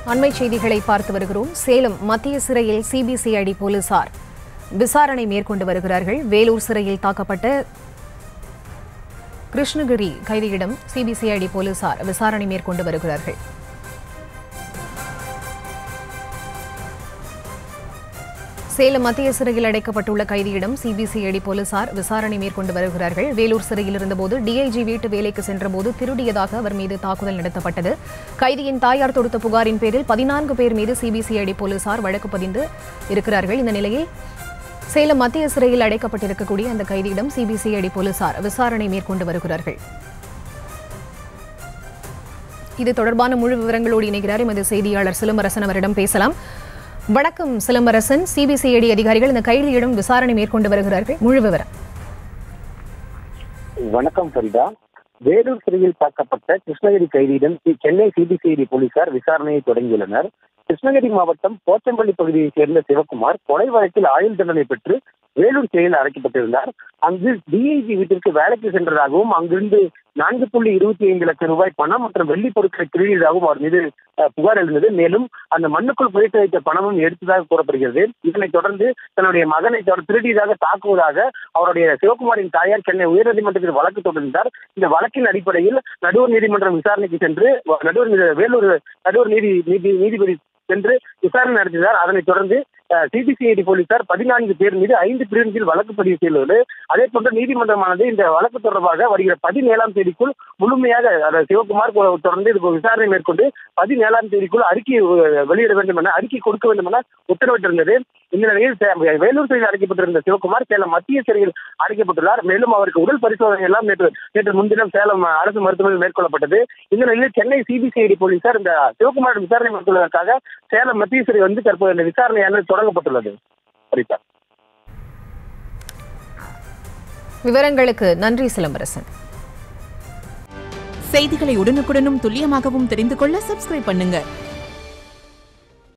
அண்மை செய்திகளை பார்த்து வருகிறோம் சேலம் மத்திய சிறையில் சிபிசிஐடி போலீசார் விசாரணை மேற்கொண்டு வருகிறார்கள் வேலூர் சிறையில் தாக்கப்பட்ட கிருஷ்ணகிரி கைதியிடம் சிபிசிஐடி போலீசார் விசாரணை மேற்கொண்டு வருகிறார்கள் சேலம் மத்திய சிறையில் அடைக்கப்பட்டுள்ள கைதியிடம் சிபிசிஐடி போலீசார் விசாரணை மேற்கொண்டு வருகிறார்கள் வேலூர் சிறையில் இருந்தபோது டிஐஜி வீட்டு வேலைக்கு சென்றபோது திருடியதாக அவர் மீது தாக்குதல் நடத்தப்பட்டது கைதியின் தாயார் தொடுத்த புகாரின் பேரில் பதினான்கு பேர் மீது சிபிசிஐடி போலீசார் வழக்கு பதிந்து இருக்கிறார்கள் இந்த நிலையில் சேலம் மத்திய சிறையில் அடைக்கப்பட்டிருக்கக்கூடிய அந்த கைதியிடம் சிபிசிஐடி போலீசார் விசாரணை மேற்கொண்டு வருகிறார்கள் இது தொடர்பான முழு விவரங்களோடு இணைகிறார் எமது செய்தியாளர் சிலம்பரசன் அவரிடம் பேசலாம் வணக்கம் சிலம்பரசன் சிபிசிஐடி அதிகாரிகள் இந்த கைதியிடம் விசாரணை மேற்கொண்டு வருகிறார்கள் முழு விவரம் வணக்கம் ஃபரிதா வேலூர் சிறையில் தாக்கப்பட்ட கிருஷ்ணகிரி கைதியிடம் சி- சென்னை சிபிசிஐடி போலீசார் விசாரணையை தொடங்கியுள்ளனர் கிருஷ்ணகிரி மாவட்டம் போச்சம்பள்ளி பகுதியைச் சேர்ந்த சிவகுமார் கொலை வழக்கில் ஆயுள் தண்டனை பெற்று வேலூர் சிறையில் அடைக்கப்பட்டிருந்தார் அங்கு டிஐஜி வீட்டிற்கு வேலைக்கு சென்றதாகவும் அங்கிருந்து நான்கு புள்ளி இருபத்தி ஐந்து லட்சம் ரூபாய் பணம் மற்றும் வெள்ளி பொருட்களை திருடியதாகவும் அவர் மீது அஹ், புகார் எழுந்தது மேலும் அந்த மண்ணுக்குள் புதைத்து வைத்த பணமும் எடுத்ததாக கூறப்படுகிறது இதனைத் தொடர்ந்து தன்னுடைய மகனை தொடர் திருடியதாக தாக்குவதாக அவருடைய சிவகுமாரின் தாயார் சென்னை உயர்நீதிமன்றத்தில் வழக்கு தொடர்ந்தார் இந்த வழக்கின் அடிப்படையில் நடுவர் நீதிமன்றம் விசாரணைக்கு சென்று வ- நடுவர் நீதி- வேலூர் நடுவர் நீதி நீதி நீதிபதி சென்று விசாரணை நடத்தினார் அதனைத் தொடர்ந்து சிபிசிஐடி போலீசார் பதினான்கு பேர் மீது ஐந்து பிரிவின் கீழ் வழக்கு பதிவு செய்துள்ளது அதே போன்று நீதிமன்றமானது இந்த வழக்கு தொடர்பாக வருகிற பதினேழாம் தேதிக்குள் முழுமையாக அதாவது சிவகுமார் கொ- தொடர்ந்து இது விசாரணை மேற்கொண்டு பதினேழாம் தேதிக்குள் அறிக்கை அஹ், வெளியிட வேண்டும் என அறிக்கை கொடுக்க வேண்டும் என உத்தரவிட்டிருந்தது இந்த நிலையில் சே- வேலூர் சிறையில் அடைக்கப்பட்டிருந்த சிவகுமார் சேலம் மத்திய சிறையில் அடைக்கப்பட்டுள்ளார் மேலும் அவருக்கு உடல் பரிசோதனை எல்லாம் நேற்று நேற்று முன்தினம் சேலம் அரசு மருத்துவமனையில் மேற்கொள்ளப்பட்டது இந்த நிலையில் சென்னை சிபிசிஐடி போலீசார் இந்த சிவகுமார் விசாரணை மேற்கொள்வதற்காக சேலம் மத்திய சிறை வந்து தற்போது இந்த விசாரணையானது தொடங்கப்பட்டுள்ளது சரிதா விவரங்களுக்கு நன்றி சிலம்பரசன் செய்திகளை உடனுக்குடனும் துல்லியமாகவும் தெரிந்து கொள்ள சப்ஸ்கிரைப் பண்ணுங்க